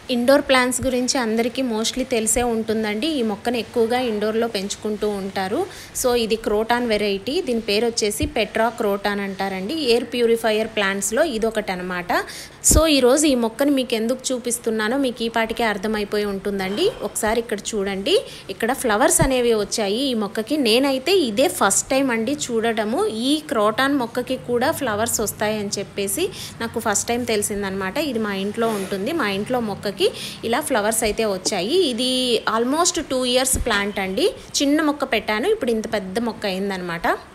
indoor plants గురించి అందరికీ mostly తెలిసే ఉంటుందండి ఈ మొక్కను ఎక్కువగా ఇండోర్లో పెంచుకుంటూ ఉంటారు సో ఇది క్రోటాన్ వెరైటీ దీని పేరు వచ్చేసి పెట్రా క్రోటాన్ అంటారండి ఎయిర్ ప్యూరిఫైయర్ ప్లాంట్స్లో ఇదొకటి అనమాట సో ఈరోజు ఈ మొక్కను మీకు ఎందుకు చూపిస్తున్నానో మీకు ఈ పాటికే అర్థమైపోయి ఉంటుందండి ఒకసారి ఇక్కడ చూడండి ఇక్కడ ఫ్లవర్స్ అనేవి వచ్చాయి ఈ మొక్కకి నేనైతే ఇదే ఫస్ట్ టైం అండి చూడడము ఈ క్రోటాన్ మొక్కకి కూడా ఫ్లవర్స్ వస్తాయని చెప్పేసి నాకు ఫస్ట్ టైం తెలిసిందనమాట ఇది మా ఇంట్లో ఉంటుంది మా ఇంట్లో మొక్కకి ఇలా ఫ్లవర్స్ అయితే వచ్చాయి ఇది ఆల్మోస్ట్ టూ ఇయర్స్ ప్లాంట్ అండి చిన్న మొక్క పెట్టాను ఇప్పుడు ఇంత పెద్ద మొక్క అయిందనమాట